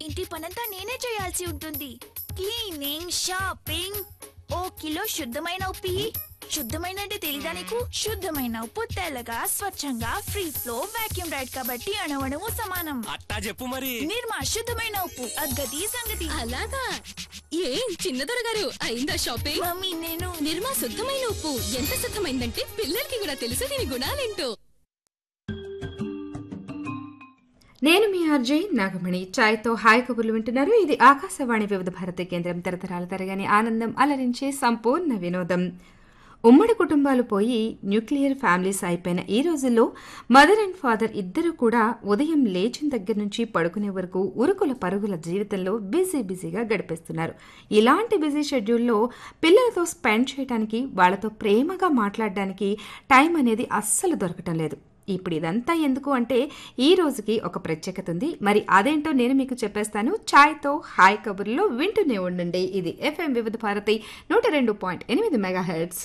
ఇంటి పనంతా నేనే చేయాల్సి ఉంటుంది క్లీనింగ్ షాపింగ్ ఓ కిలో శుద్ధమైన ఉప్పు ఇయ్యి. శుద్ధమైన అంటే తెలీదా నీకు శుద్ధమైన ఉప్పు తెల్లగా స్వచ్ఛంగా ఫ్రీ ఫ్లో వాక్యూమ్ రైడ్ కాబట్టి అణవణము సమానం అట్టా చెప్పు మరి నిర్మా శుద్ధమైన ఉప్పు అగ్గది సంగతి అలాగా ఏం చిన్నదొర గారు అయిందా షాపింగ్ మమ్మీ నేను నిర్మా శుద్ధమైన ఉప్పు ఎంత శుద్ధమైందంటే పిల్లలకి కూడా తెలుసు దీని గుణాలేంటో నేను మీ ఆర్జే నాగమణి ఛాయ్తో హాయ్ కబుర్లు వింటున్నారు ఇది ఆకాశవాణి వివిధ భారతి కేంద్రం తరతరాల తరగని ఆనందం అలరించే సంపూర్ణ వినోదం ఉమ్మడి కుటుంబాలు పోయి న్యూక్లియర్ ఫ్యామిలీస్ అయిపోయిన ఈ రోజుల్లో మదర్ అండ్ ఫాదర్ ఇద్దరు కూడా ఉదయం లేచిన దగ్గర నుంచి పడుకునే వరకు ఉరుకుల పరుగుల జీవితంలో బిజీ బిజీగా గడిపేస్తున్నారు ఇలాంటి బిజీ షెడ్యూల్లో పిల్లలతో స్పెండ్ చేయడానికి వాళ్ళతో ప్రేమగా మాట్లాడడానికి టైం అనేది అస్సలు దొరకటం లేదు ఇప్పుడు ఇదంతా ఎందుకు అంటే ఈ రోజుకి ఒక ప్రత్యేకత ఉంది మరి అదేంటో నేను మీకు చెప్పేస్తాను ఛాయ్తో హాయ్ కబుర్లో వింటూనే ఉండండి ఇది ఎఫ్ఎం వివిధ భారతి నూట రెండు పాయింట్ ఎనిమిది మెగా హెడ్స్